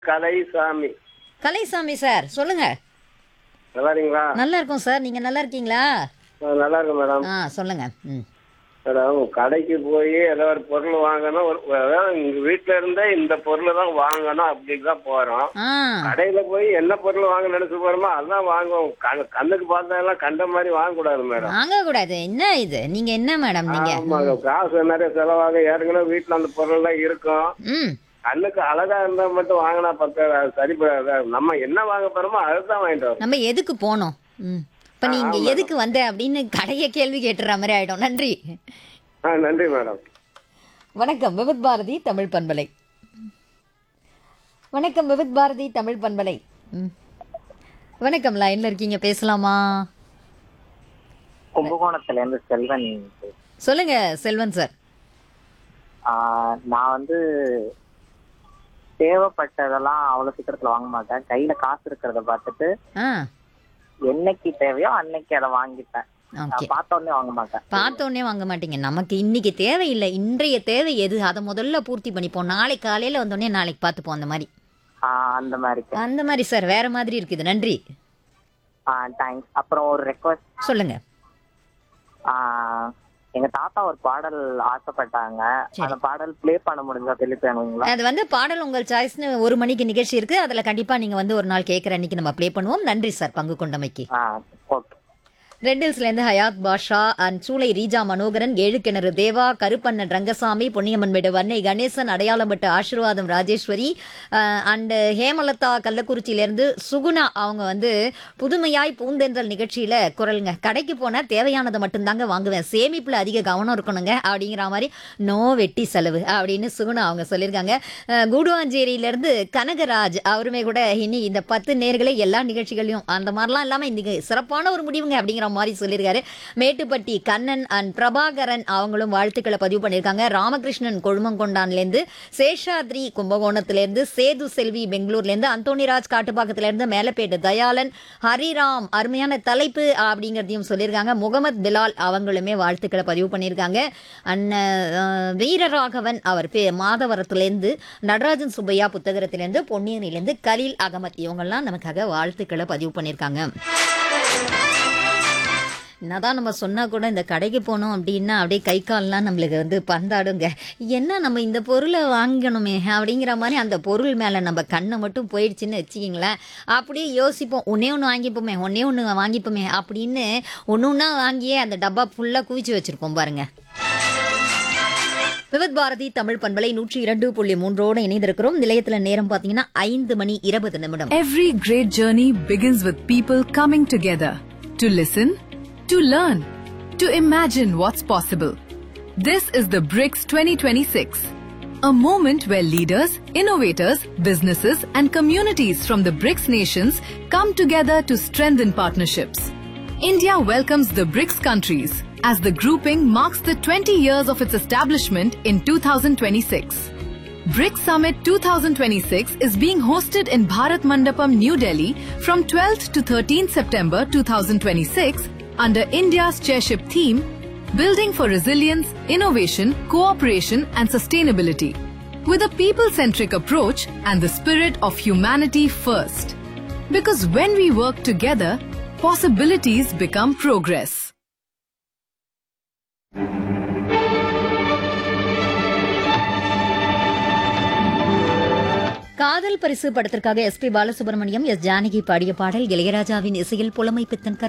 Kalaisamy Kalaisamy sir சொல்லுங்க நல்லா இருக்கீங்களா நல்லா இருக்கோம் சார் நீங்க நல்லா இருக்கீங்களா ஆ, நல்லா இருக்கு மேடம் ஆ சொல்லுங்க ம் மேடம் கடைக்கு போய் ஏதோ ஒரு பொருள் வாங்கணும் ஒரு அதாவது எங்க வீட்டுல இருந்தே இந்த பொருள் தான் வாங்கணும் அப்படின்னு தான் போறோம் ஆ கடையில போய் என்ன பொருள் வாங்க நினைச்சு போறோமோ அதான் வாங்குவோம் கண்ணு- கண்ணுக்கு பார்த்ததெல்லாம் கண்ட மாதிரி வாங்கக்கூடாது மேடம் வாங்க கூடாது என்ன இது நீங்க என்ன மேடம் நீங்க ஆமாங்க காசு நிறைய செலவாக ஏற்கனவே வீட்டுல அந்த பொருள் எல்லாம் இருக்கும் ம் கண்ணுக்கு அழகா இருந்தா மட்டும் வாங்கினா பத்தாது அது சரிப்படாது நம்ம என்ன வாங்க போறோமோ அதுதான் வாங்கிட்டு வரோம் நம்ம எதுக்கு போனோம் ம் இப்ப நீங்க எதுக்கு வந்த அப்படின்னு கடைய கேள்வி கேட்டுற மாதிரி ஆயிடும் நன்றி ஆ நன்றி மேடம் வணக்கம் விவித் பாரதி தமிழ் பண்பலை வணக்கம் விவித் பாரதி தமிழ் பண்பலை ம் வணக்கம் லைன்ல இருக்கீங்க பேசலாமா கும்பகோணத்துல இருந்து செல்வன் சொல்லுங்க செல்வன் சார் ஆஹ் நான் வந்து தேவைப்பட்டதெல்லாம் அவ்வளவு சீக்கிரத்துல வாங்க மாட்டேன் கையில காசு இருக்கிறத பார்த்துட்டு ஆ என்னைக்கு தேவையோ அன்னைக்கு அதை வாங்கிப்பேன் ஓகே நான் பார்த்த உடனே வாங்க மாட்டேன் பார்த்த உடனே வாங்க மாட்டீங்க நமக்கு இன்னைக்கு தேவையில்லை இன்றைய தேவை எது அதை முதல்ல பூர்த்தி பண்ணிப்போம் நாளைக்கு காலையில வந்தோடனே நாளைக்கு பார்த்துப்போம் அந்த மாதிரி ஆஹ் அந்த மாதிரி அந்த மாதிரி சார் வேற மாதிரி இருக்குது நன்றி தேங்க்ஸ் அப்புறம் ஒரு ரெக்வஸ்ட் சொல்லுங்க எங்க தாத்தா ஒரு பாடல் ஆசைப்பட்டாங்க சரி. அந்த பாடல் ப்ளே பண்ண முடிஞ்சா தெளிப்பு வேணுங்களா அது வந்து பாடல் உங்கள் சாய்ஸ்னு ஒரு மணிக்கு நிகழ்ச்சி இருக்கு அதுல கண்டிப்பா நீங்க வந்து ஒரு நாள் கேட்குற அன்னைக்கு நம்ம ப்ளே பண்ணுவோம் நன்றி சார் பங்கு கொண்டமைக்கு ஆஹ் ஓகே ரெட் ஹில்ஸ்லேருந்து ஹயாத் பாஷா அண்ட் சூளை ரீஜா மனோகரன் ஏழு கிணறு தேவா கருப்பண்ணன் ரங்கசாமி பொன்னியம்மன் வீடு வன்னை கணேசன் அடையாளம்பட்டு ஆசீர்வாதம் ராஜேஸ்வரி அண்டு ஹேமலதா கள்ளக்குறிச்சியிலேருந்து சுகுணா அவங்க வந்து புதுமையாய் பூந்தென்றல் நிகழ்ச்சியில் குரலுங்க கடைக்கு போனால் தேவையானதை மட்டும்தாங்க வாங்குவேன் சேமிப்பில் அதிக கவனம் இருக்கணுங்க அப்படிங்கிற மாதிரி நோ வெட்டி செலவு அப்படின்னு சுகுணா அவங்க சொல்லியிருக்காங்க அஹ், கூடுவாஞ்சேரியிலேருந்து கனகராஜ் அவருமே கூட இனி இந்த பத்து நேர்களை எல்லா நிகழ்ச்சிகளையும் அந்த மாதிரிலாம் இல்லாமல் இன்னைக்கு சிறப்பான ஒரு முடிவுங்க அப்படிங்கிற மாதிரி சொல்லியிருக்காரு மேட்டுப்பட்டி கண்ணன் அண்ட் பிரபாகரன் அவங்களும் வாழ்த்துக்களை பதிவு பண்ணியிருக்காங்க ராமகிருஷ்ணன் கொழுமங்கொண்டான்லேருந்து சேஷாத்ரி கும்பகோணத்திலேருந்து சேது செல்வி பெங்களூர்லேருந்து அந்தோணிராஜ் காட்டுப்பாக்கத்திலேருந்து மேலப்பேட்டு தயாளன் ஹரிராம் அருமையான தலைப்பு அப்படிங்கிறதையும் சொல்லியிருக்காங்க முகமது பிலால் அவங்களுமே வாழ்த்துக்களை பதிவு பண்ணியிருக்காங்க அண்ணன் வீரராகவன் அவர் பே மாதவரத்துலேருந்து நடராஜன் சுப்பையா புத்தகத்திலேருந்து பொன்னியனிலேருந்து கலீல் அகமத் இவங்கெல்லாம் நமக்காக வாழ்த்துக்களை பதிவு பண்ணியிருக்காங்க என்னதான் நம்ம சொன்னா கூட இந்த கடைக்கு போனோம் அப்படின்னா அப்படியே கை கால்லாம் நம்மளுக்கு வந்து பந்தாடுங்க என்ன நம்ம இந்த பொருளை வாங்கணுமே அப்படிங்கிற மாதிரி அந்த பொருள் மேலே நம்ம கண்ணை மட்டும் போயிடுச்சுன்னு வச்சுக்கிங்களேன் அப்படியே யோசிப்போம் ஒன்னே ஒன்று வாங்கிப்போமே ஒன்னே ஒன்று வாங்கிப்போமே அப்படின்னு ஒன்று ஒன்றா வாங்கியே அந்த டப்பா ஃபுல்லாக குவிச்சு வச்சுருப்போம் பாருங்க விவத் பாரதி தமிழ் பண்பலை நூற்றி இரண்டு புள்ளி மூன்றோடு இணைந்திருக்கிறோம் நிலையத்தில் நேரம் பார்த்தீங்கன்னா ஐந்து மணி இருபது நிமிடம் Every great journey begins with people coming together to listen, to learn, to imagine what's possible. This is the BRICS 2026, a moment where leaders, innovators, businesses, and communities from the BRICS nations come together to strengthen partnerships. India welcomes the BRICS countries as the grouping marks the 20 years of its establishment in 2026. BRICS Summit 2026 is being hosted in Bharat Mandapam, New Delhi from 12th to 13th September 2026 under India's chairship theme Building for Resilience, Innovation, Cooperation and Sustainability with a people-centric approach and the spirit of humanity first. Because when we work together, possibilities become progress. காதல் பரிசு படத்திற்காக SP Balasubramaniam S Janaki பாடிய பாடல் இளையராஜாவின் இசையில் புலமை பித்தன்